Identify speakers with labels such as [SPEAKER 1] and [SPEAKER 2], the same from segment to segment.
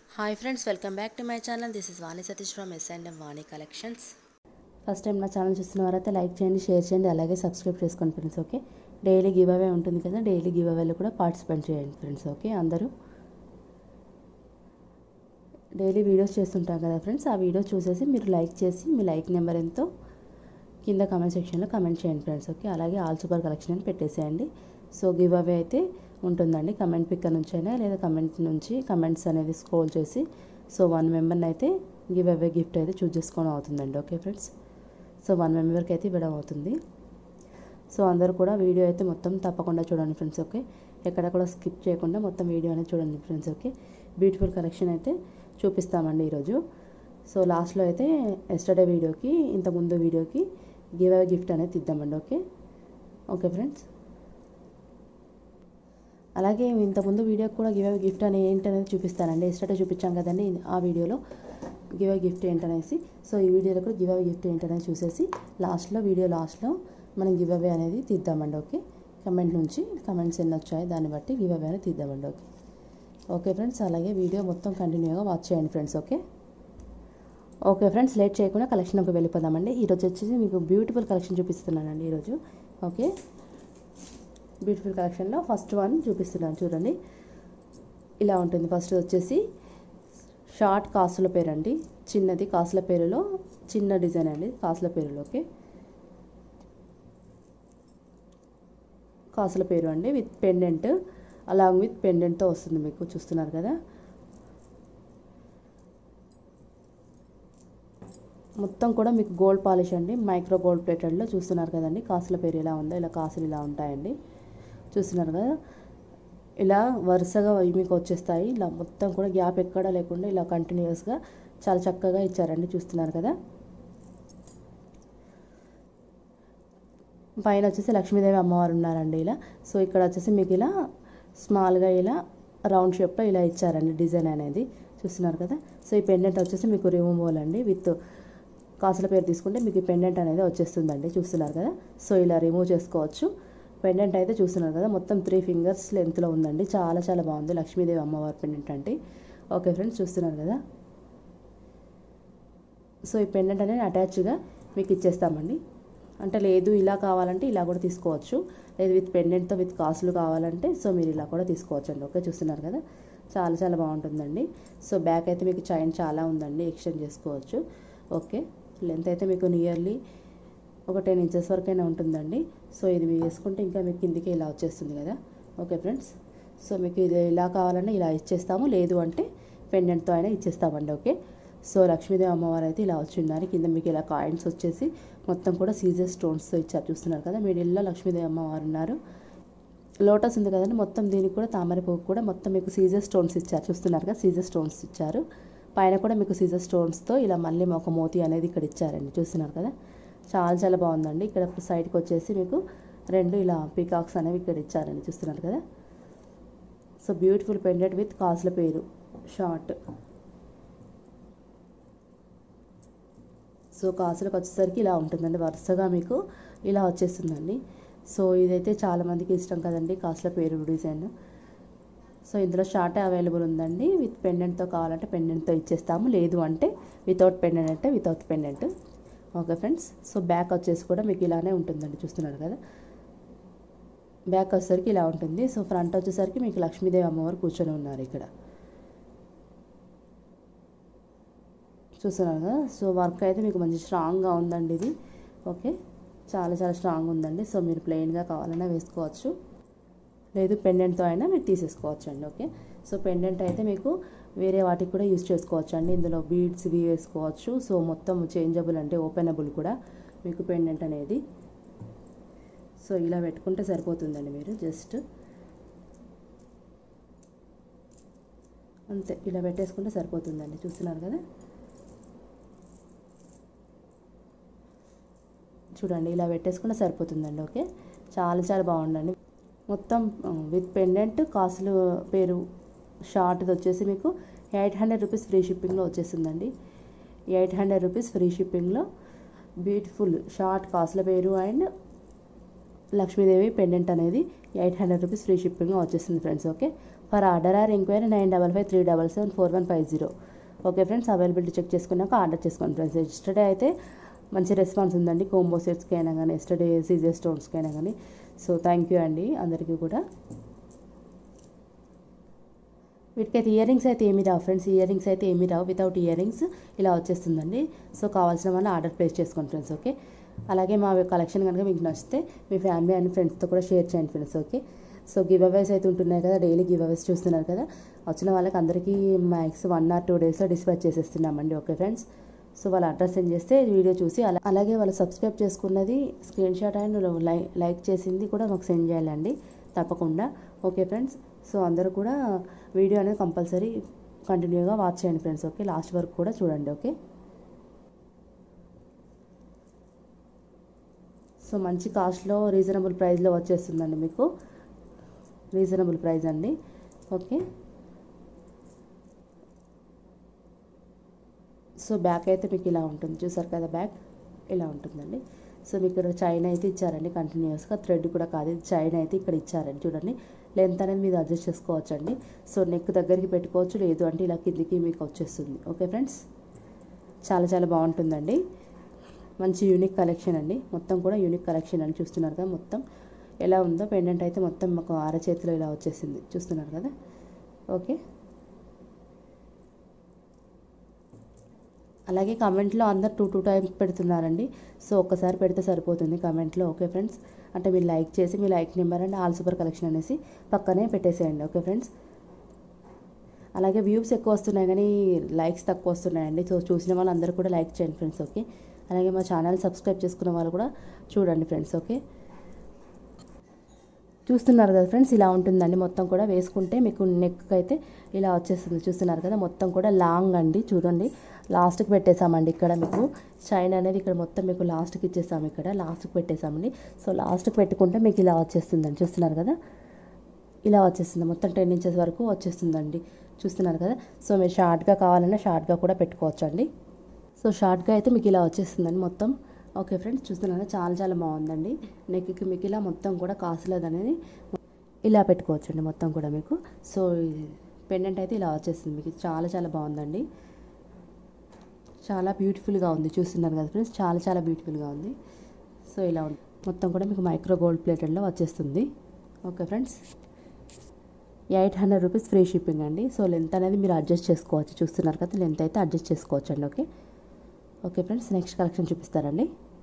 [SPEAKER 1] hi friends welcome back to my channel this is Vani Satish from S and M Vani collections
[SPEAKER 2] first time నా channel చూస్తున్న వారైతే like చేయండి share చేయండి అలాగే subscribe చేసుకోండి friends okay daily give giveaway ఉంటుంది కదా డైలీ గివ్ అవేలో కూడా పార్టిసిపేట్ చేయండి ఫ్రెండ్స్ ఓకే అందరూ డైలీ వీడియోస్ చేస్తుంటాం కదా ఫ్రెండ్స్ ఆ వీడియో చూసేసి మీరు లైక్ చేసి మీ లైక్ నెంబర్ ఎంతో కింద కామెంట్ సెక్షన్లో కామెంట్ చేయండి ఫ్రెండ్స్ ఓకే అలాగే ఆల్ సూపర్ కలెక్షన్ అని పెట్టేసేయండి సో గివ్ అవే అయితే ఉంటుందండి కమెంట్ పిక్కర్ నుంచి అయినా లేదా కమెంట్ నుంచి కమెంట్స్ అనేది స్క్రోల్ చేసి సో వన్ మెంబర్ని అయితే గివ్ అవే గిఫ్ట్ అయితే చూస్ చేసుకోవడం అవుతుందండి ఓకే ఫ్రెండ్స్ సో వన్ మెంబర్కి అయితే ఇవ్వడం అవుతుంది సో అందరూ కూడా వీడియో అయితే మొత్తం తప్పకుండా చూడండి ఫ్రెండ్స్ ఓకే ఎక్కడ కూడా స్కిప్ చేయకుండా మొత్తం వీడియో అనేది చూడండి ఫ్రెండ్స్ ఓకే బ్యూటిఫుల్ కలెక్షన్ అయితే చూపిస్తామండి ఈరోజు సో లాస్ట్లో అయితే ఎస్టర్డే వీడియోకి ఇంతకుముందు వీడియోకి గివ్ అవే గిఫ్ట్ అనేది ఇద్దామండి ఓకే ఓకే ఫ్రెండ్స్ అలాగే ఇంతకుముందు వీడియోకి కూడా గివ్ అవే గిఫ్ట్ అని ఏంటనేది చూపిస్తానండి ఎస్టర్డే చూపించాం కదండి ఆ వీడియోలో గివ్ అవే గిఫ్ట్ ఏంటనేసి సో ఈ వీడియోలో కూడా గివ్ అవే గిఫ్ట్ ఏంటనేది చూసేసి లాస్ట్లో వీడియో లాస్ట్లో మనం గివ్ అవే అనేది తీద్దామండి ఓకే కమెంట్ నుంచి కమెంట్స్ ఎన్ని వచ్చాయి దాన్ని బట్టి గివ్ అవే అనేది తీద్దామండి ఓకే ఓకే ఫ్రెండ్స్ అలాగే వీడియో మొత్తం కంటిన్యూగా వాచ్ చేయండి friends okay okay friends late చేయకుండా కలెక్షన్కి వెళ్ళిపోదామండి ఈరోజు వచ్చేసి మీకు బ్యూటిఫుల్ కలెక్షన్ చూపిస్తున్నానండి ఈరోజు ఓకే బ్యూటిఫుల్ కలెక్షన్లో ఫస్ట్ వన్ చూపిస్తున్నాను చూడండి ఇలా ఉంటుంది ఫస్ట్ వచ్చేసి షార్ట్ కాసుల పేరు అండి చిన్నది కాసుల పేరులో చిన్న డిజైన్ అండి కాసుల పేరులో ఓకే కాసుల పేరు అండి విత్ పెండెంట్ అలాంగ్ విత్ పెండెంట్తో వస్తుంది మీకు చూస్తున్నారు కదా మొత్తం కూడా మీకు గోల్డ్ పాలిష్ అండి మైక్రో గోల్డ్ ప్లేటెడ్లో చూస్తున్నారు కదండి కాసుల పేరు ఇలా ఉందో ఇలా కాసులు ఇలా ఉంటాయండి చూస్తున్నారు కదా ఇలా వరుసగా అవి మీకు వచ్చేస్తాయి ఇలా మొత్తం కూడా గ్యాప్ ఎక్కడా లేకుండా ఇలా కంటిన్యూస్గా చాలా చక్కగా ఇచ్చారండి చూస్తున్నారు కదా పైన వచ్చేసి లక్ష్మీదేవి అమ్మవారు ఉన్నారండి ఇలా సో ఇక్కడ వచ్చేసి మీకు ఇలా స్మాల్గా ఇలా రౌండ్ షేప్లో ఇలా ఇచ్చారండి డిజైన్ అనేది చూస్తున్నారు కదా సో ఈ పెండెంట్ వచ్చేసి మీకు రిమూవల్ అండి విత్ కాసుల పేరు తీసుకుంటే మీకు ఈ పెండెంట్ అనేది వచ్చేస్తుందండి చూస్తున్నారు కదా సో ఇలా రిమూవ్ చేసుకోవచ్చు పెండెంట్ అయితే చూస్తున్నారు కదా మొత్తం త్రీ ఫింగర్స్ లెంత్లో ఉందండి చాలా చాలా బాగుంది లక్ష్మీదేవి అమ్మవారి పెండెంట్ అంటే ఓకే ఫ్రెండ్స్ చూస్తున్నారు కదా సో ఈ పెండెంట్ అనేది అటాచ్గా మీకు ఇచ్చేస్తామండి అంటే లేదు ఇలా కావాలంటే ఇలా కూడా తీసుకోవచ్చు లేదు విత్ పెండెంట్తో విత్ కాసులు కావాలంటే సో మీరు ఇలా కూడా తీసుకోవచ్చు అండి ఓకే చూస్తున్నారు కదా చాలా చాలా బాగుంటుందండి సో బ్యాక్ అయితే మీకు చైన్ చాలా ఉందండి ఎక్స్టెండ్ చేసుకోవచ్చు ఓకే లెంత్ అయితే మీకు నియర్లీ ఒక టెన్ ఇంచెస్ వరకైనా ఉంటుందండి సో ఇది మీరు వేసుకుంటే ఇంకా మీకు కిందికి ఇలా వచ్చేస్తుంది కదా ఓకే ఫ్రెండ్స్ సో మీకు ఇది ఇలా కావాలన్నా ఇలా ఇచ్చేస్తాము లేదు అంటే పెండెంట్తో అయినా ఇచ్చేస్తామండి ఓకే సో లక్ష్మీదేవి అమ్మవారు అయితే ఇలా వచ్చిన్నారు కింద మీకు ఇలా కాయిన్స్ వచ్చేసి మొత్తం కూడా సీజర్ స్టోన్స్తో ఇచ్చారు చూస్తున్నారు కదా మిడిల్లో లక్ష్మీదేవి అమ్మవారు ఉన్నారు లోటస్ ఉంది కదండి మొత్తం దీనికి కూడా తామర పువ్వు కూడా మొత్తం మీకు సీజర్ స్టోన్స్ ఇచ్చారు చూస్తున్నారు కదా సీజర్ స్టోన్స్ ఇచ్చారు పైన కూడా మీకు సీజర్ స్టోన్స్తో ఇలా మళ్ళీ ఒక మోతి అనేది ఇక్కడ ఇచ్చారండి చూస్తున్నారు కదా చాలా చాలా బాగుందండి ఇక్కడ సైడ్కి వచ్చేసి మీకు రెండు ఇలా పీకాక్స్ అనేవి ఇక్కడ ఇచ్చారండి చూస్తున్నారు కదా సో బ్యూటిఫుల్ పెండెంట్ విత్ కాసుల పేరు షార్ట్ సో కాసులకు వచ్చేసరికి ఇలా ఉంటుందండి వరుసగా మీకు ఇలా వచ్చేస్తుందండి సో ఇదైతే చాలామందికి ఇష్టం కదండి కాసుల పేరు డిజైన్ సో ఇందులో షార్ట్ అవైలబుల్ ఉందండి విత్ పెండెంట్తో కావాలంటే పెండెంట్తో ఇచ్చేస్తాము లేదు అంటే వితౌట్ పెండెంట్ అంటే without pendant okay friends so back వచ్చేసి కూడా మీకు ఇలానే ఉంటుందండి చూస్తున్నారు కదా బ్యాక్ వచ్చేసరికి ఇలా ఉంటుంది సో ఫ్రంట్ వచ్చేసరికి మీకు లక్ష్మీదేవి అమ్మవారు కూర్చొని ఉన్నారు ఇక్కడ చూస్తున్నారు కదా సో వర్క్ అయితే మీకు మంచి స్ట్రాంగ్గా ఉందండి ఇది ఓకే చాలా చాలా స్ట్రాంగ్ ఉందండి సో మీరు ప్లెయిన్గా కావాలన్నా వేసుకోవచ్చు లేదు పెండెంట్తో అయినా మీరు తీసేసుకోవచ్చు అండి ఓకే సో పెండెంట్ అయితే మీకు వేరే వాటికి కూడా యూజ్ చేసుకోవచ్చు అండి ఇందులో బీడ్స్ ఇవి వేసుకోవచ్చు సో మొత్తం చేంజబుల్ అంటే ఓపెనబుల్ కూడా మీకు పెండెంట్ అనేది సో ఇలా పెట్టుకుంటే సరిపోతుందండి మీరు జస్ట్ అంతే ఇలా పెట్టేసుకుంటే సరిపోతుందండి చూస్తున్నారు కదా చూడండి ఇలా పెట్టేసుకుంటే సరిపోతుందండి ఓకే చాలా చాలా బాగుందండి మొత్తం విత్ పెండెంట్ కాసులు పేరు షార్ట్ది వచ్చేసి మీకు ఎయిట్ హండ్రెడ్ రూపీస్ ఫ్రీ షిప్పింగ్లో వచ్చేసిందండి ఎయిట్ హండ్రెడ్ రూపీస్ ఫ్రీ షిప్పింగ్లో బ్యూటిఫుల్ షార్ట్ కాసుల పేరు అండ్ లక్ష్మీదేవి పెండెంట్ అనేది eight hundred rupees free shipping వచ్చేస్తుంది friends okay for order or enquiry nine double five three double seven four one five zero okay friends availability check చేసుకున్నాక order చేసుకోండి friends yesterday అయితే మంచి response ఉందండి combo సెట్స్కి అయినా కానీ yesterday Caesar స్టోన్స్కి అయినా కానీ సో థ్యాంక్ యూ అండి అందరికీ కూడా వీటికైతే ఇయర్ రింగ్స్ అయితే ఏమి రావు ఫ్రెండ్స్ ఇయర్ రింగ్స్ అయితే ఏమి రావు వితౌట్ ఇయర్ రింగ్స్ ఇలా వచ్చేస్తుందండి సో కావాల్సిన వాళ్ళు ఆర్డర్ ప్లేస్ చేసుకోండి ఫ్రెండ్స్ ఓకే అలాగే మా కలెక్షన్ కనుక మీకు నచ్చితే మీ ఫ్యామిలీ అండ్ ఫ్రెండ్స్తో కూడా షేర్ చేయండి friends okay so giveaways అయితే ఉంటున్నాయి కదా డైలీ గివ్ అవేస్ చూస్తున్నారు కదా వచ్చిన వాళ్ళకి అందరికీ మ్యాక్స్ వన్ ఆర్ టూ డేస్లో డిస్పాచ్ చేసేస్తున్నామండి ఓకే ఫ్రెండ్స్ సో వాళ్ళ అడ్రస్ సెండ్ చేస్తే వీడియో చూసి అలా అలాగే వాళ్ళు సబ్స్క్రైబ్ చేసుకున్నది screenshot and like like చేసింది కూడా మాకు సెండ్ చేయాలండి తప్పకుండా ఓకే ఫ్రెండ్స్ సో అందరూ కూడా వీడియో అనేది కంపల్సరీ కంటిన్యూగా వాచ్ చేయండి ఫ్రెండ్స్ ఓకే లాస్ట్ వరకు కూడా చూడండి ఓకే సో మంచి కాస్ట్లో రీజనబుల్ ప్రైస్లో వచ్చేస్తుందండి మీకు రీజనబుల్ ప్రైస్ అండి ఓకే సో బ్యాక్ అయితే మీకు ఇలా ఉంటుంది చూసారు కదా బ్యాక్ ఇలా ఉంటుందండి సో మీకు ఇక్కడ చైన్ అయితే ఇచ్చారండి కంటిన్యూస్గా థ్రెడ్ కూడా కాదు ఇది చైన్ అయితే ఇక్కడ ఇచ్చారండి చూడండి లెంత్ అనేది మీరు అడ్జస్ట్ చేసుకోవచ్చు అండి సో నెక్ దగ్గరికి పెట్టుకోవచ్చు లేదు అంటే ఇలా కిందికి మీకు వచ్చేస్తుంది ఓకే ఫ్రెండ్స్ చాలా చాలా బాగుంటుందండి మంచి యూనిక్ కలెక్షన్ అండి మొత్తం కూడా యూనిక్ కలెక్షన్ అని చూస్తున్నారు కదా మొత్తం ఎలా ఉందో పెండెంట్ అయితే మొత్తం మాకు అరచేతిలో ఇలా వచ్చేసింది చూస్తున్నారు కదా ఓకే అలాగే కమెంట్లో అందరు టూ టూ టైమ్స్ పెడుతున్నారండి సో ఒక్కసారి పెడితే సరిపోతుంది కమెంట్లో ఓకే ఫ్రెండ్స్ అంటే మీరు లైక్ చేసి మీ like number and all super collection అనేసి పక్కనే పెట్టేసేయండి ఓకే ఫ్రెండ్స్ అలాగే వ్యూస్ ఎక్కువ వస్తున్నాయి కానీ లైక్స్ తక్కువ వస్తున్నాయండి సో చూసిన వాళ్ళు అందరూ కూడా లైక్ చేయండి ఫ్రెండ్స్ ఓకే అలాగే మా ఛానల్ సబ్స్క్రైబ్ చేసుకున్న వాళ్ళు కూడా చూడండి ఫ్రెండ్స్ ఓకే చూస్తున్నారు కదా ఫ్రెండ్స్ ఇలా ఉంటుందండి మొత్తం కూడా వేసుకుంటే మీకు నెక్ అయితే ఇలా వచ్చేస్తుంది చూస్తున్నారు కదా మొత్తం కూడా లాంగ్ అండి చూడండి లాస్ట్కి పెట్టేసామండి ఇక్కడ మీకు చైన్ అనేది ఇక్కడ మొత్తం మీకు లాస్ట్కి ఇచ్చేసాము ఇక్కడ లాస్ట్కి పెట్టేసామండి సో లాస్ట్కి పెట్టుకుంటే మీకు ఇలా వచ్చేస్తుందండి చూస్తున్నారు కదా ఇలా వచ్చేస్తుంది మొత్తం టెన్ ఇంచెస్ వరకు వచ్చేస్తుందండి చూస్తున్నారు కదా సో మీరు షార్ట్గా కావాలన్నా షార్ట్గా కూడా పెట్టుకోవచ్చు అండి సో షార్ట్గా అయితే మీకు ఇలా వచ్చేస్తుందండి మొత్తం ఓకే ఫ్రెండ్స్ చూస్తున్నారా చాలా చాలా బాగుందండి నెక్కి మీకు ఇలా మొత్తం కూడా కాసులేదు అనేది ఇలా పెట్టుకోవచ్చండి మొత్తం కూడా మీకు సో పెండెంట్ అయితే ఇలా వచ్చేస్తుంది మీకు చాలా చాలా బాగుందండి చాలా బ్యూటిఫుల్గా ఉంది చూస్తున్నారు కదా ఫ్రెండ్స్ చాలా చాలా బ్యూటిఫుల్గా ఉంది సో ఇలా ఉంది మొత్తం కూడా మీకు మైక్రో గోల్డ్ ప్లేటెడ్లో వచ్చేస్తుంది okay friends eight hundred rupees free shipping అండి సో లెంత్ అనేది మీరు అడ్జస్ట్ చేసుకోవచ్చు చూస్తున్నారు కదా లెంత్ అయితే అడ్జస్ట్ చేసుకోవచ్చు అండి okay okay friends next collection చూపిస్తారండి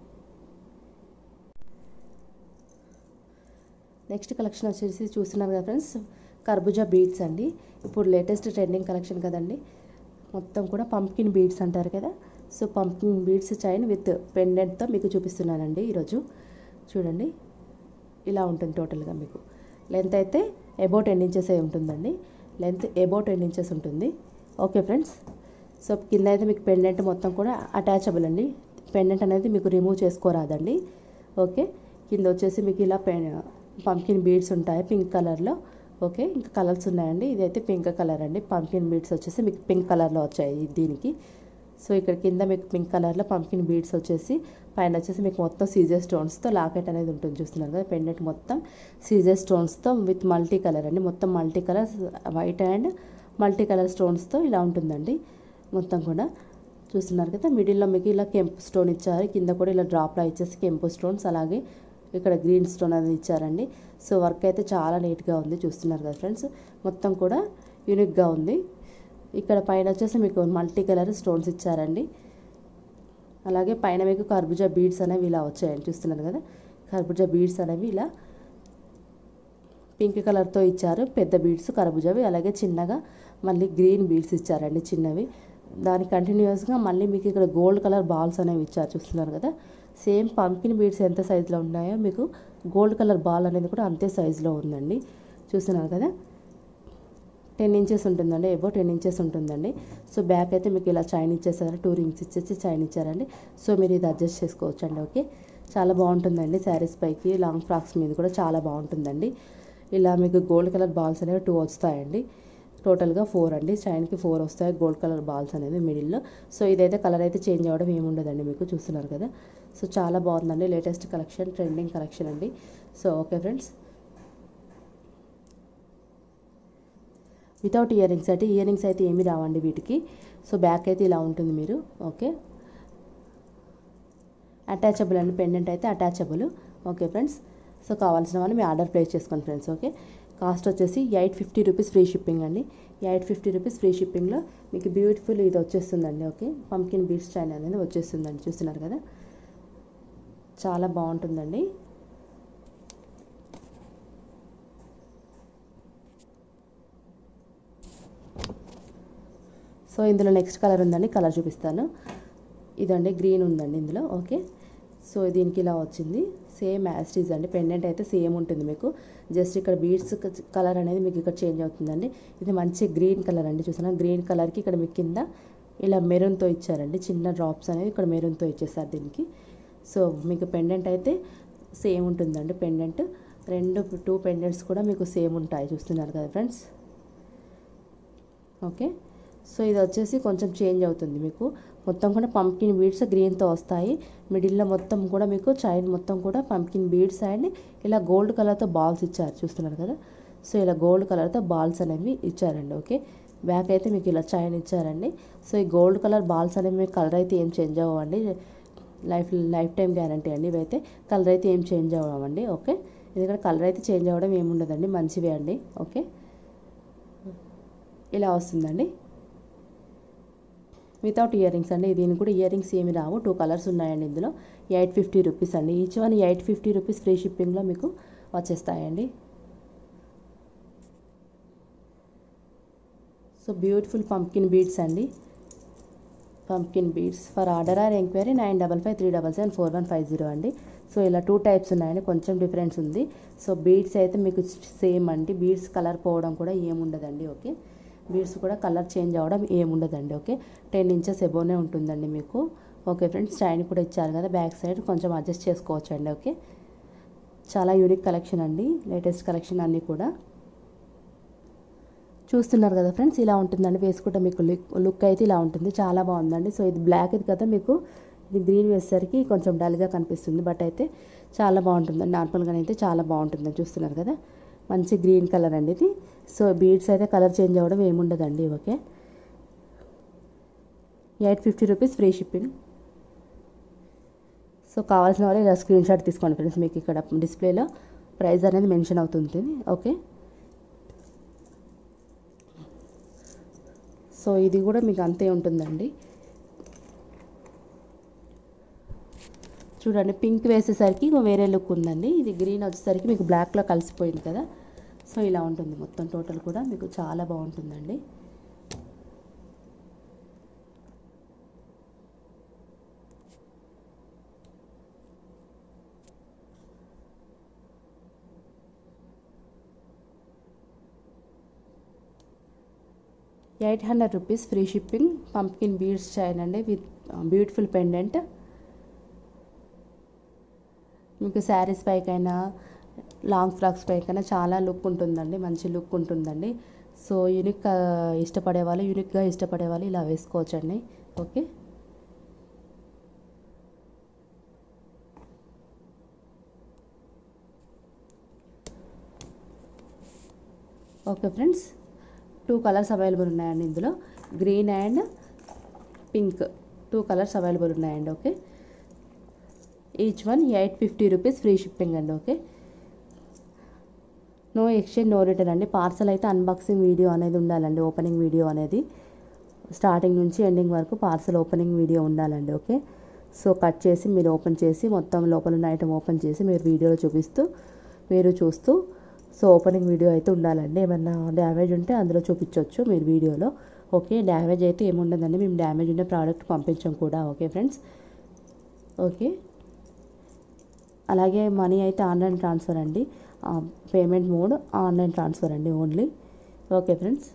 [SPEAKER 2] నెక్స్ట్ కలెక్షన్ వచ్చేసి చూస్తున్నారు కదా ఫ్రెండ్స్ కర్బూజా బీడ్స్ అండి ఇప్పుడు లేటెస్ట్ ట్రెండింగ్ కలెక్షన్ కదండి మొత్తం కూడా పంప్కిన్ బీడ్స్ అంటారు కదా so pumpkin beads chain with పెండెంట్తో మీకు చూపిస్తున్నానండి ఈరోజు చూడండి ఇలా ఉంటుంది టోటల్గా మీకు లెంత్ అయితే ఎబో టెన్ ఇంచెస్ ఉంటుందండి లెంత్ ఎబో టెన్ ఇంచెస్ ఉంటుంది ఓకే ఫ్రెండ్స్ సో కింద అయితే మీకు పెండెంట్ మొత్తం కూడా అటాచబుల్ అండి పెండెంట్ అనేది మీకు రిమూవ్ చేసుకోరాదండి ఓకే కింద వచ్చేసి మీకు ఇలా పె పంకిన్ బీడ్స్ ఉంటాయి పింక్ కలర్లో ఓకే ఇంకా కలర్స్ ఉన్నాయండి ఇదైతే పింక్ కలర్ అండి పంకిన్ బీడ్స్ వచ్చేసి మీకు పింక్ కలర్లో వచ్చాయి దీనికి సో ఇక్కడ కింద మీకు పింక్ కలర్లో పంకిన్ బీడ్స్ వచ్చేసి పైన వచ్చేసి మీకు మొత్తం సీజర్ స్టోన్స్తో లాకెట్ అనేది ఉంటుంది చూస్తున్నారు కదా పెండెంట్ మొత్తం సీజర్ స్టోన్స్తో విత్ మల్టీ కలర్ అండి మొత్తం multi colour white and multi colour స్టోన్స్తో ఇలా ఉంటుందండి మొత్తం కూడా చూస్తున్నారు కదా మిడిల్లో మీకు ఇలా కెంపు స్టోన్ ఇచ్చారు కింద కూడా ఇలా డ్రాప్లా ఇచ్చేసి కెంపు స్టోన్స్ అలాగే ఇక్కడ గ్రీన్ స్టోన్ అనేది ఇచ్చారండి సో వర్క్ అయితే చాలా నీట్గా ఉంది చూస్తున్నారు కదా ఫ్రెండ్స్ మొత్తం కూడా యూనిక్గా ఉంది ఇక్కడ పైన వచ్చేసి మీకు మల్టీ కలర్ స్టోన్స్ ఇచ్చారండి అలాగే పైన మీకు కర్బూజా బీడ్స్ అనేవి ఇలా వచ్చాయండి చూస్తున్నారు కదా కర్బూజా బీడ్స్ అనేవి ఇలా పింక్ కలర్తో ఇచ్చారు పెద్ద బీడ్స్ కర్బూజావి అలాగే చిన్నగా మళ్ళీ గ్రీన్ బీడ్స్ ఇచ్చారండి చిన్నవి దానికి కంటిన్యూస్గా మళ్ళీ మీకు ఇక్కడ గోల్డ్ కలర్ బాల్స్ అనేవి ఇచ్చారు చూస్తున్నారు కదా సేమ్ పంకిన్ బీడ్స్ ఎంత సైజులో ఉన్నాయో మీకు గోల్డ్ కలర్ బాల్ అనేది కూడా అంతే సైజులో ఉందండి చూస్తున్నారు కదా టెన్ ఇంచెస్ ఉంటుందండి ఎబో టెన్ ఇంచెస్ ఉంటుందండి సో బ్యాక్ అయితే మీకు ఇలా చైన్ ఇచ్చేసారు టూ రింగ్స్ ఇచ్చేసి చైన్ ఇచ్చారండి సో మీరు ఇది అడ్జస్ట్ చేసుకోవచ్చు అండి ఓకే చాలా బాగుంటుందండి శారీస్ పైకి లాంగ్ ఫ్రాక్స్ మీద కూడా చాలా బాగుంటుందండి ఇలా మీకు గోల్డ్ కలర్ బాల్స్ అనేవి టూ వస్తాయండి టోటల్గా ఫోర్ అండి చైన్కి ఫోర్ వస్తాయి గోల్డ్ కలర్ బాల్స్ అనేది మిడిల్లో సో ఇదైతే కలర్ అయితే చేంజ్ అవ్వడం ఏమి ఉండదండి మీకు చూస్తున్నారు కదా సో చాలా బాగుందండి లేటెస్ట్ కలెక్షన్ ట్రెండింగ్ కలెక్షన్ అండి so okay friends without ear rings అంటే ఇయర్ రింగ్స్ అయితే ఏమీ రావండి వీటికి సో బ్యాక్ అయితే ఇలా ఉంటుంది మీరు ఓకే అటాచబుల్ అండి పెండెంట్ అయితే అటాచబుల్ ఓకే ఫ్రెండ్స్ సో కావాల్సిన వాళ్ళు మీ ఆర్డర్ ప్లేస్ చేసుకోండి ఫ్రెండ్స్ ఓకే కాస్ట్ వచ్చేసి eight fifty rupees free shipping అండి ఎయిట్ ఫిఫ్టీ రూపీస్ ఫ్రీ షిప్పింగ్లో మీకు బ్యూటిఫుల్ ఇది వచ్చేస్తుందండి ఓకే పంకిన్ బీడ్స్ చైన్ అనేది వచ్చేస్తుందండి చూస్తున్నారు కదా చాలా బాగుంటుందండి సో ఇందులో నెక్స్ట్ కలర్ ఉందండి కలర్ చూపిస్తాను ఇదండి గ్రీన్ ఉందండి ఇందులో ఓకే సో దీనికి ఇలా వచ్చింది సేమ్ యాస్టీజ్ అండి పెండెంట్ అయితే సేమ్ ఉంటుంది మీకు జస్ట్ ఇక్కడ బీడ్స్ కలర్ అనేది మీకు ఇక్కడ చేంజ్ అవుతుందండి ఇది మంచి గ్రీన్ కలర్ అండి చూసారా గ్రీన్ కలర్కి ఇక్కడ మీకు కింద ఇలా మెరూన్తో ఇచ్చారండి చిన్న డ్రాప్స్ అనేవి ఇక్కడ మెరూన్తో ఇచ్చేసారు దీనికి సో మీకు పెండెంట్ అయితే సేమ్ ఉంటుందండి పెండెంట్ రెండు టూ పెండెంట్స్ కూడా మీకు సేమ్ ఉంటాయి చూస్తున్నారు కదా ఫ్రెండ్స్ ఓకే సో ఇది వచ్చేసి కొంచెం చేంజ్ అవుతుంది మీకు మొత్తం కూడా పంకిన్ బీడ్స్ గ్రీన్తో వస్తాయి మిడిల్లో మొత్తం కూడా మీకు చైన్ మొత్తం కూడా పంకిన్ బీడ్స్ అండ్ ఇలా గోల్డ్ కలర్తో బాల్స్ ఇచ్చారు చూస్తున్నారు కదా సో ఇలా గోల్డ్ కలర్తో బాల్స్ అనేవి ఇచ్చారండి ఓకే బ్యాక్ అయితే మీకు ఇలా చైన్ ఇచ్చారండి సో ఈ గోల్డ్ కలర్ బాల్స్ అనేవి మీకు కలర్ అయితే ఏం చేంజ్ అవ్వండి లైఫ్ లైఫ్ టైం గ్యారంటీ అండి ఇవైతే కలర్ అయితే ఏం చేంజ్ అవ్వమండి ఓకే ఎందుకంటే కలర్ అయితే చేంజ్ అవ్వడం ఏముండదండి మంచివే అండి ఓకే ఇలా వస్తుందండి వితౌట్ ఇయర్ రింగ్స్ అండి దీనికి కూడా ఇయర్ రింగ్స్ ఏమి రావు టూ కలర్స్ ఉన్నాయండి ఇందులో ఎయిట్ ఫిఫ్టీ రూపీస్ అండి each one eight fifty rupees free షిప్పింగ్లో మీకు వచ్చేస్తాయండి సో బ్యూటిఫుల్ పంకిన్ బీడ్స్ అండి pumpkin beads for order or enquiry nine double five three double seven four one five zero అండి so ఇలా two types ఉన్నాయండి కొంచెం difference ఉంది సో బీడ్స్ అయితే మీకు సేమ్ అండి బీడ్స్ కలర్ పోవడం కూడా ఏముండదండి ఓకే బీడ్స్ కూడా కలర్ చేంజ్ అవ్వడం ఏముండదండి ఓకే టెన్ ఇంచెస్ ఎబోనే ఉంటుందండి మీకు ఓకే ఫ్రెండ్స్ చైన్ కూడా ఇచ్చారు కదా బ్యాక్ సైడ్ కొంచెం అడ్జస్ట్ చేసుకోవచ్చు అండి ఓకే చాలా యూనిక్ కలెక్షన్ అండి లేటెస్ట్ కలెక్షన్ అన్నీ కూడా చూస్తున్నారు కదా ఫ్రెండ్స్ ఇలా ఉంటుందండి వేసుకుంటే మీకు లుక్ లుక్ అయితే ఇలా ఉంటుంది చాలా బాగుందండి సో ఇది బ్లాక్ ఇది కదా మీకు ఇది గ్రీన్ వేసేసరికి కొంచెం డల్గా కనిపిస్తుంది బట్ అయితే చాలా బాగుంటుందండి నార్మల్గానే అయితే చాలా బాగుంటుందని చూస్తున్నారు కదా మంచి గ్రీన్ కలర్ అండి ఇది సో బీడ్స్ అయితే కలర్ చేంజ్ అవ్వడం ఏముండదండి okay eight fifty rupees free shipping so కావాల్సిన వాళ్ళు ఇలా స్క్రీన్ షాట్ తీసుకోండి ఫ్రెండ్స్ మీకు ఇక్కడ డిస్ప్లేలో ప్రైస్ అనేది మెన్షన్ అవుతుంది ఓకే సో ఇది కూడా మీకు అంతే ఉంటుందండి చూడండి పింక్ వేసేసరికి వేరే లుక్ ఉందండి ఇది గ్రీన్ వచ్చేసరికి మీకు బ్లాక్లో కలిసిపోయింది కదా సో ఇలా ఉంటుంది మొత్తం టోటల్ కూడా మీకు చాలా బాగుంటుందండి eight hundred rupees free shipping pumpkin beads chain అండి విత్ బ్యూటిఫుల్ పెండెంట్ మీకు శారీస్ పైకైనా లాంగ్ ఫ్రాక్స్ పైకైనా చాలా లుక్ ఉంటుందండి మంచి లుక్ ఉంటుందండి సో యూనిక్ ఇష్టపడే వాళ్ళు యూనిక్గా ఇష్టపడే వాళ్ళు ఇలా వేసుకోవచ్చండి okay okay friends two colours available ఉన్నాయండి ఇందులో green and pink two colours available ఉన్నాయండి okay each one eight fifty rupees free shipping అండి okay no exchange no return అండి పార్సల్ అయితే అన్బాక్సింగ్ వీడియో అనేది ఉండాలండి ఓపెనింగ్ వీడియో అనేది స్టార్టింగ్ నుంచి ఎండింగ్ వరకు పార్సల్ ఓపెనింగ్ వీడియో ఉండాలండి ఓకే సో కట్ చేసి మీరు ఓపెన్ చేసి మొత్తం లోపల ఉన్న ఐటమ్ ఓపెన్ చేసి మీరు వీడియోలో చూపిస్తూ మీరు చూస్తూ సో ఓపెనింగ్ వీడియో అయితే ఉండాలండి ఏమన్నా డ్యామేజ్ ఉంటే అందులో చూపించవచ్చు మీరు వీడియోలో ఓకే డ్యామేజ్ అయితే ఏముండదండి మేము డ్యామేజ్ ఉండే ప్రోడక్ట్ పంపించాం కూడా ఓకే ఫ్రెండ్స్ ఓకే అలాగే మనీ అయితే ఆన్లైన్ ట్రాన్స్ఫర్ అండి పేమెంట్ మోడ్ ఆన్లైన్ ట్రాన్స్ఫర్ అండి ఓన్లీ ఓకే ఫ్రెండ్స్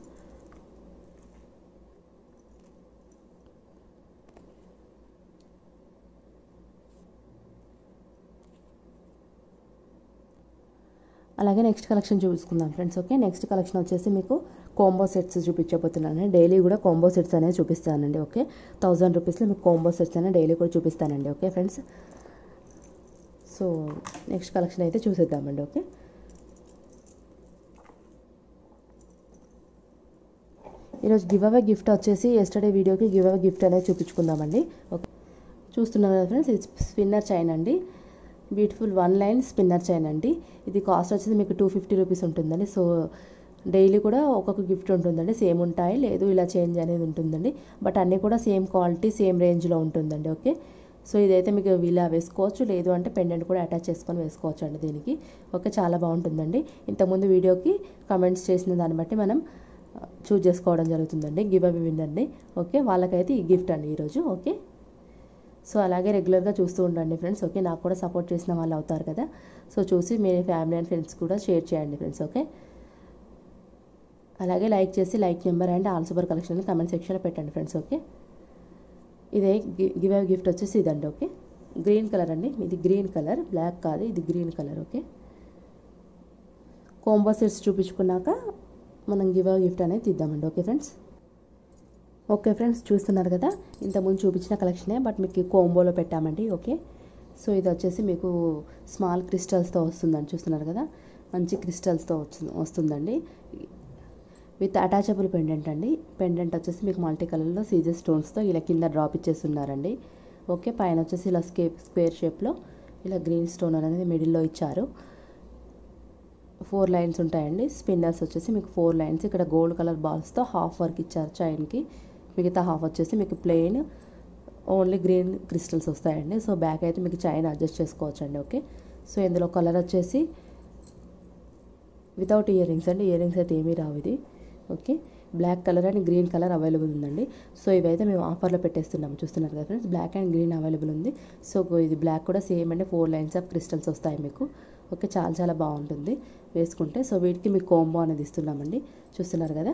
[SPEAKER 2] అలాగే నెక్స్ట్ కలెక్షన్ చూపించుకుందాం ఫ్రెండ్స్ ఓకే నెక్స్ట్ కలెక్షన్ వచ్చేసి మీకు కాంబో సెట్స్ చూపించబోతున్నాను డైలీ కూడా కాంబో సెట్స్ అనేది చూపిస్తానండి ఓకే థౌజండ్ రూపీస్లో మీకు కాంబో సెట్స్ అనేది డైలీ కూడా చూపిస్తానండి okay friends so next collection అయితే చూసేద్దామండి ఓకే ఈరోజు గివ్ అవే గిఫ్ట్ వచ్చేసి ఎస్టర్డే వీడియోకి గివ్ అవే గిఫ్ట్ అనేది చూపించుకుందామండి ఓకే చూస్తున్నారు కదా ఫ్రెండ్స్ ఇది స్పిన్నర్ చైన్ అండి beautiful one line spinner chain అండి ఇది కాస్ట్ వచ్చేసి మీకు టూ ఫిఫ్టీ రూపీస్ ఉంటుందండి సో డైలీ కూడా ఒక్కొక్క గిఫ్ట్ ఉంటుందండి సేమ్ ఉంటాయి లేదు ఇలా చేంజ్ అనేది ఉంటుందండి బట్ అన్నీ కూడా సేమ్ క్వాలిటీ సేమ్ రేంజ్లో ఉంటుందండి ఓకే సో ఇదైతే మీకు ఇలా వేసుకోవచ్చు లేదు అంటే పెండెంట్ కూడా అటాచ్ చేసుకొని వేసుకోవచ్చు అండి దీనికి ఓకే చాలా బాగుంటుందండి ఇంతకుముందు వీడియోకి కమెంట్స్ చేసిన దాన్ని బట్టి మనం చూజ్ చేసుకోవడం జరుగుతుందండి గివ్ అవి విన్నర్ని ఓకే వాళ్ళకైతే ఈ గిఫ్ట్ అండి ఈరోజు ఓకే సో అలాగే రెగ్యులర్గా చూస్తూ ఉండండి ఫ్రెండ్స్ ఓకే నాకు కూడా సపోర్ట్ చేసిన వాళ్ళు అవుతారు కదా సో చూసి మీ ఫ్యామిలీ అండ్ ఫ్రెండ్స్ కూడా షేర్ చేయండి ఫ్రెండ్స్ ఓకే అలాగే లైక్ చేసి like number and all super collection comment సెక్షన్లో పెట్టండి ఫ్రెండ్స్ ఓకే ఇదే గివ్ అవే గిఫ్ట్ వచ్చేసి ఇదండి ఓకే గ్రీన్ కలర్ అండి ఇది గ్రీన్ కలర్ బ్లాక్ కాదు ఇది green colour okay combo sets చూపించుకున్నాక మనం గివ్ అవే గిఫ్ట్ అనేది తీద్దామండి ఓకే ఫ్రెండ్స్ ఓకే ఫ్రెండ్స్ చూస్తున్నారు కదా ఇంతకుముందు చూపించిన కలెక్షనే బట్ మీకు కోంబోలో పెట్టామండి ఓకే సో ఇది వచ్చేసి మీకు స్మాల్ క్రిస్టల్స్తో వస్తుందని చూస్తున్నారు కదా మంచి క్రిస్టల్స్తో వస్తుంది వస్తుందండి విత్ అటాచబుల్ పెండెంట్ అండి పెండెంట్ వచ్చేసి మీకు మల్టీ కలర్లో సీజర్ స్టోన్స్తో ఇలా కింద డ్రాప్ ఇచ్చేస్తున్నారండి ఓకే పైన వచ్చేసి ఇలా స్కే స్క్వేర్ షేప్లో ఇలా గ్రీన్ స్టోన్ అనేది మిడిల్లో ఇచ్చారు ఫోర్ లైన్స్ ఉంటాయండి స్పిన్నర్స్ వచ్చేసి మీకు ఫోర్ లైన్స్ ఇక్కడ గోల్డ్ కలర్ బాల్స్తో హాఫ్ వర్క్ ఇచ్చారు చైన్కి మిగతా హాఫ్ వచ్చేసి మీకు ప్లెయిన్ ఓన్లీ గ్రీన్ క్రిస్టల్స్ వస్తాయండి సో బ్యాక్ అయితే మీకు చైన్ అడ్జస్ట్ చేసుకోవచ్చు అండి ఓకే సో ఇందులో కలర్ వచ్చేసి వితౌట్ ఇయర్ రింగ్స్ అండి ఇయర్ రింగ్స్ అయితే ఏమీ రావు ఇది okay black colour and green colour available ఉందండి సో ఇవైతే మేము ఆఫర్లో పెట్టేస్తున్నాము చూస్తున్నారు కదా friends black and green available ఉంది సో ఇది బ్లాక్ కూడా సేమ్ అండి ఫోర్ లైన్స్ ఆఫ్ క్రిస్టల్స్ వస్తాయి మీకు ఓకే చాలా చాలా బాగుంటుంది వేసుకుంటే సో వీటికి మీకు కోంబో అనేది ఇస్తున్నామండి చూస్తున్నారు కదా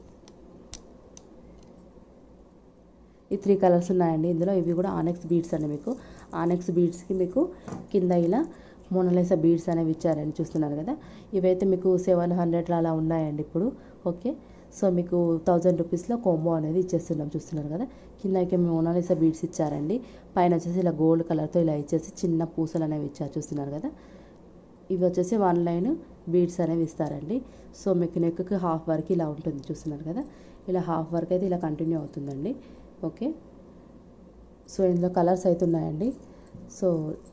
[SPEAKER 2] ఈ త్రీ కలర్స్ ఉన్నాయండి ఇందులో ఇవి కూడా ఆనెక్స్ బీడ్స్ అండి మీకు ఆనెక్స్ బీడ్స్కి మీకు కింద ఇలా మోనలైసా బీడ్స్ అనేవి ఇచ్చారండి చూస్తున్నారు కదా ఇవైతే మీకు సెవెన్ హండ్రెడ్లో అలా ఉన్నాయండి ఇప్పుడు ఓకే సో మీకు థౌజండ్ రూపీస్లో కోంబో అనేది ఇచ్చేస్తున్నాం చూస్తున్నారు కదా కిందకి మోనాలిసా బీడ్స్ ఇచ్చారండి పైన వచ్చేసి ఇలా గోల్డ్ కలర్తో ఇలా ఇచ్చేసి చిన్న పూసలు అనేవి ఇచ్చారు చూస్తున్నారు కదా ఇవి వచ్చేసి వన్ లైన్ బీడ్స్ అనేవి ఇస్తారండి సో మీకు నెక్కి హాఫ్ వరకు ఇలా ఉంటుంది చూస్తున్నారు కదా ఇలా హాఫ్ వరకు అయితే ఇలా కంటిన్యూ అవుతుందండి ఓకే సో ఇందులో కలర్స్ అయితే ఉన్నాయండి సో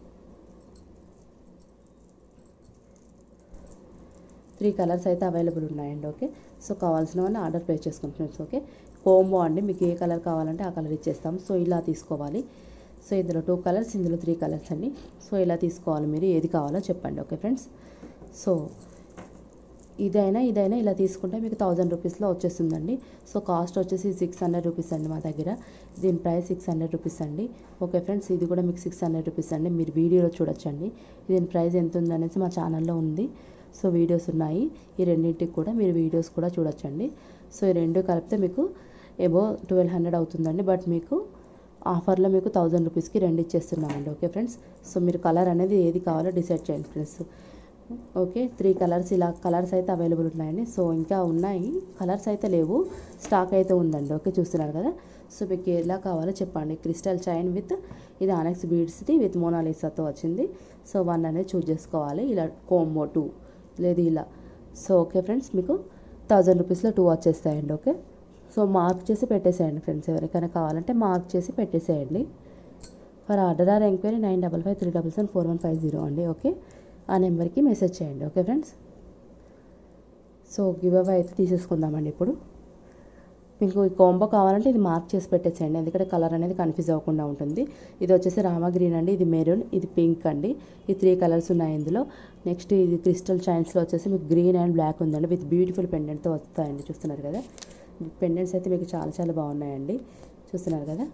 [SPEAKER 2] త్రీ కలర్స్ అయితే అవైలబుల్ ఉన్నాయండి ఓకే సో కావాల్సిన వాళ్ళని ఆర్డర్ ప్లేస్ చేసుకోండి ఫ్రెండ్స్ ఓకే కోంబో అండి మీకు ఏ కలర్ కావాలంటే ఆ కలర్ ఇచ్చేస్తాం సో ఇలా తీసుకోవాలి సో ఇందులో టూ కలర్స్ ఇందులో త్రీ కలర్స్ అండి సో ఇలా తీసుకోవాలి మీరు ఏది కావాలో చెప్పండి ఓకే ఫ్రెండ్స్ సో ఇదైనా ఇదైనా ఇలా తీసుకుంటే మీకు థౌజండ్ రూపీస్లో వచ్చేస్తుందండి సో కాస్ట్ వచ్చేసి సిక్స్ హండ్రెడ్ రూపీస్ అండి మా దగ్గర దీని ప్రైస్ సిక్స్ హండ్రెడ్ రూపీస్ అండి ఓకే ఫ్రెండ్స్ ఇది కూడా మీకు సిక్స్ హండ్రెడ్ రూపీస్ అండి మీరు వీడియోలో చూడొచ్చండి దీని ప్రైస్ ఎంత ఉందనేసి మా ఛానల్లో ఉంది సో వీడియోస్ ఉన్నాయి ఈ రెండింటికి కూడా మీరు వీడియోస్ కూడా చూడొచ్చండి సో ఈ రెండు కలిపితే మీకు ఏబో ట్వెల్వ్ హండ్రెడ్ అవుతుందండి బట్ మీకు ఆఫర్లో మీకు థౌజండ్ రూపీస్కి రెండు ఇచ్చేస్తున్నామండి ఓకే ఫ్రెండ్స్ సో మీరు కలర్ అనేది ఏది కావాలో డిసైడ్ చేయండి ఫ్రెండ్స్ ఓకే త్రీ కలర్స్ ఇలా కలర్స్ అయితే అవైలబుల్ ఉన్నాయండి సో ఇంకా ఉన్నాయి కలర్స్ అయితే లేవు స్టాక్ అయితే ఉందండి ఓకే చూస్తున్నారు కదా సో మీకు ఎలా కావాలో చెప్పండి క్రిస్టల్ చైన్ విత్ ఇది ఆనెక్స్ బీడ్స్ది విత్ మోనాలిసాతో వచ్చింది సో వన్ అనేది చూస్ చేసుకోవాలి ఇలా కోంబో టూ లేదు ఇలా సో ఓకే ఫ్రెండ్స్ మీకు థౌజండ్ రూపీస్లో టూ వచ్చేస్తాయండి ఓకే సో మార్క్ చేసి పెట్టేసేయండి ఫ్రెండ్స్ ఎవరికైనా కావాలంటే మార్క్ చేసి పెట్టేసేయండి for order or enquiry nine double five three double seven four one five zero అండి ఓకే ఆ నెంబర్కి మెసేజ్ చేయండి okay friends so give away అయితే తీసేసుకుందామండి ఇప్పుడు మీకు ఈ కాంబో కావాలంటే ఇది మార్క్ చేసి పెట్టేసేయండి ఎందుకంటే కలర్ అనేది కన్ఫ్యూజ్ అవ్వకుండా ఉంటుంది ఇది వచ్చేసి రామా గ్రీన్ అండి ఇది మెరూన్ ఇది పింక్ అండి ఈ త్రీ కలర్స్ ఉన్నాయి ఇందులో నెక్స్ట్ ఇది క్రిస్టల్ చైన్స్లో వచ్చేసి మీకు గ్రీన్ అండ్ బ్లాక్ ఉందండి విత్ బ్యూటిఫుల్ పెండెంట్తో వస్తాయండి చూస్తున్నారు కదా పెండెంట్స్ అయితే మీకు చాలా చాలా బాగున్నాయండి చూస్తున్నారు కదా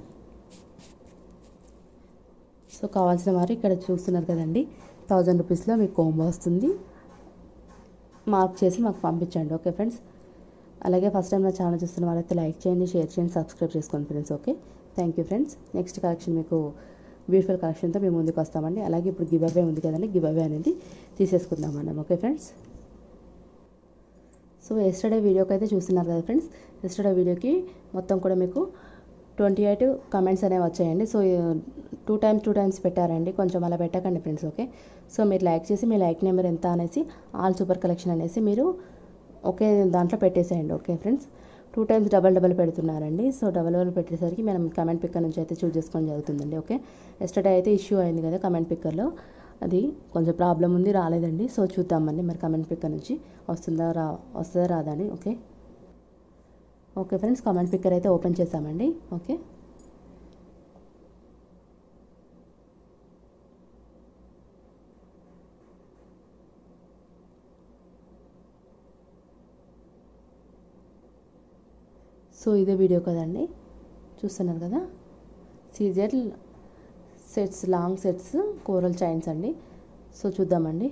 [SPEAKER 2] సో కావాల్సిన వారు ఇక్కడ చూస్తున్నారు కదండి థౌజండ్ రూపీస్లో మీకు కోంబో వస్తుంది మార్క్ చేసి మాకు పంపించండి ఓకే ఫ్రెండ్స్ అలాగే ఫస్ట్ టైం నా ఛానల్ చూస్తున్న వాళ్ళైతే లైక్ చేయండి షేర్ చేయండి సబ్స్క్రైబ్ చేసుకోండి friends okay thank you friends next collection మీకు బ్యూటిఫుల్ కలెక్షన్తో మేము ముందుకు వస్తామండి అలాగే ఇప్పుడు గివ్ అవే ఉంది కదండి గివ్ అవే అనేది తీసేసుకుందాం మనం ఓకే ఫ్రెండ్స్ సో ఎస్టర్డే వీడియోకి అయితే చూస్తున్నారు కదా ఫ్రెండ్స్ ఎస్టర్డే వీడియోకి మొత్తం కూడా మీకు ట్వంటీ ఎయిట్ కమెంట్స్ అనేవి వచ్చాయండి so two times two times పెట్టారండి కొంచెం అలా పెట్టకండి ఫ్రెండ్స్ ఓకే సో మీరు లైక్ చేసి మీ లైక్ నెంబర్ ఎంత అనేసి ఆల్ సూపర్ కలెక్షన్ అనేసి మీరు ఒకే దాంట్లో పెట్టేసేయండి okay friends two times double double పెడుతున్నారండి సో డబల్ డబల్ పెట్టేసరికి మనం కమెంట్ పిక్కర్ నుంచి అయితే చూస్ చేసుకోవడం జరుగుతుందండి ఓకే ఎస్టర్డే అయితే ఇష్యూ అయింది కదా కమెంట్ పిక్కర్లో అది కొంచెం ప్రాబ్లం ఉంది రాలేదండి సో చూద్దామండి మరి కమెంట్ పిక్కర్ నుంచి వస్తుందా రా వస్తుందా రాదా అని okay okay friends comment picker అయితే ఓపెన్ చేసామండి ఓకే సో ఇదే వీడియో కదండి చూస్తున్నారు కదా సీజర్ sets long sets coral chains అండి సో చూద్దామండి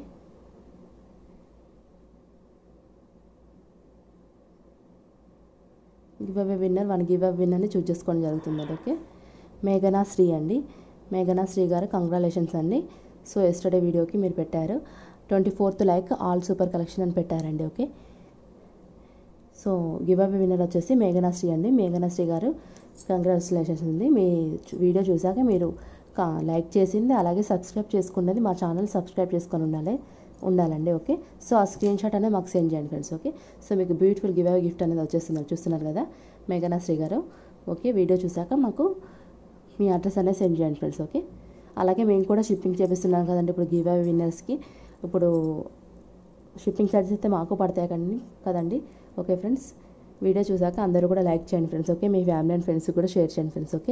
[SPEAKER 2] give away winner one give away విన్నర్ని చూస్ చేసుకోవడం జరుగుతుందండి ఓకే మేఘనా శ్రీ అండి మేఘనా శ్రీ గారు కంగ్రాలేషన్స్ అండి సో ఎస్టర్డే వీడియోకి మీరు పెట్టారు twenty fourth like all super collection అని పెట్టారండి okay so give away winner వచ్చేసి మేఘనాశ్రీ అండి మేఘనాశ్రీ గారు కంగ్రాచులేషన్స్ ఉంది మీ చు- వీడియో చూసాక మీరు కా- లైక్ చేసింది అలాగే సబ్స్క్రైబ్ చేసుకున్నది మా ఛానల్ సబ్స్క్రైబ్ చేసుకొని ఉండాలి ఉండాలండి ఓకే సో ఆ స్క్రీన్ షాట్ అనేది మాకు సెండ్ చేయండి ఫ్రెండ్స్ ఓకే సో మీకు బ్యూటిఫుల్ గివ్ అవే గిఫ్ట్ అనేది వచ్చేస్తుంది చూస్తున్నారు కదా మేఘనాశ్రీ గారు ఓకే వీడియో చూసాక మాకు మీ అడ్రస్ అనేది సెండ్ చేయండి ఫ్రెండ్స్ ఓకే అలాగే మేము కూడా షిప్పింగ్ చేపిస్తున్నాం కదండి ఇప్పుడు గివ్ అవే విన్నర్స్కి ఇప్పుడు షిప్పింగ్ ఛార్జెస్ అయితే మాకు పడతాయి కండి కదండి ఓకే ఫ్రెండ్స్ వీడియో చూసాక అందరూ కూడా లైక్ చేయండి ఫ్రెండ్స్ ఓకే మీ ఫ్యామిలీ అండ్ ఫ్రెండ్స్ కూడా షేర్ చేయండి ఫ్రెండ్స్ ఓకే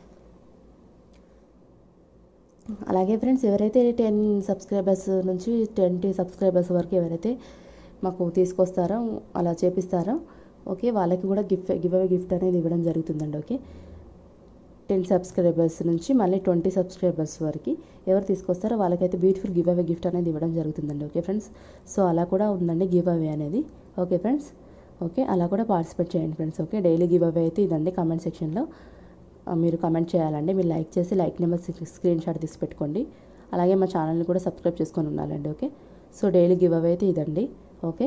[SPEAKER 2] అలాగే ఫ్రెండ్స్ ఎవరైతే టెన్ సబ్స్క్రైబర్స్ నుంచి ట్వంటీ సబ్స్క్రైబర్స్ వరకు ఎవరైతే మాకు తీసుకొస్తారో అలా చేపిస్తారో ఓకే వాళ్ళకి కూడా గిఫ్ట్ గివ్ అవే గిఫ్ట్ అనేది ఇవ్వడం జరుగుతుందండి ఓకే టెన్ సబ్స్క్రైబర్స్ నుంచి మళ్ళీ ట్వంటీ సబ్స్క్రైబర్స్ వరకు ఎవరు తీసుకొస్తారో వాళ్ళకైతే బ్యూటిఫుల్ గివ్ అవే గిఫ్ట్ అనేది ఇవ్వడం జరుగుతుందండి ఓకే ఫ్రెండ్స్ సో అలా కూడా ఉందండి గివ్ అవే అనేది ఓకే ఫ్రెండ్స్ ఓకే అలా కూడా పార్టిసిపేట్ చేయండి friends okay daily give away అయితే ఇదండి కామెంట్ సెక్షన్లో ఆ, మీరు కమెంట్ చేయాలండి మీరు లైక్ చేసి లైక్ నెంబర్ స్క్రీన్ షాట్ తీసి పెట్టుకోండి అలాగే మా ఛానల్ని కూడా సబ్స్క్రైబ్ చేసుకొని ఉండాలండి okay so daily give away అయితే ఇదండి ఓకే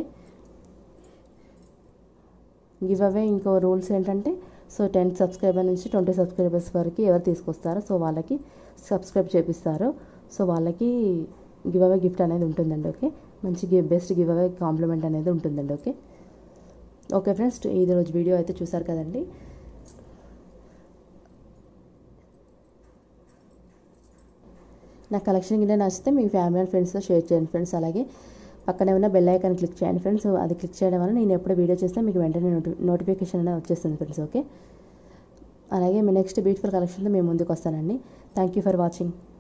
[SPEAKER 2] గివ్ అవే ఇంకో రూల్స్ ఏంటంటే సో టెన్ సబ్స్క్రైబర్ నుంచి ట్వంటీ సబ్స్క్రైబర్స్ వరకు ఎవరు తీసుకొస్తారో సో వాళ్ళకి సబ్స్క్రైబ్ చేపిస్తారో సో వాళ్ళకి గివ్ అవే గిఫ్ట్ అనేది ఉంటుందండి ఓకే మంచి give best give away compliment అనేది ఉంటుందండి ఓకే ఓకే ఫ్రెండ్స్ ఈ రోజు వీడియో అయితే చూసారు కదండి నా కలెక్షన్ కింద నచ్చితే మీ ఫ్యామిలీ అండ్ ఫ్రెండ్స్తో షేర్ చేయండి ఫ్రెండ్స్ అలాగే పక్కనే ఉన్న బెల్ ఐకాన్ క్లిక్ చేయండి ఫ్రెండ్స్ అది క్లిక్ చేయడం వల్ల నేను ఎప్పుడు వీడియో చేస్తే మీకు వెంటనే నోటి నోటిఫికేషన్ అనేది వచ్చేస్తుంది ఫ్రెండ్స్ ఓకే అలాగే మీ నెక్స్ట్ బ్యూటిఫుల్ కలెక్షన్తో మేము ముందుకు వస్తానండి థ్యాంక్ యూ ఫర్ వాచింగ్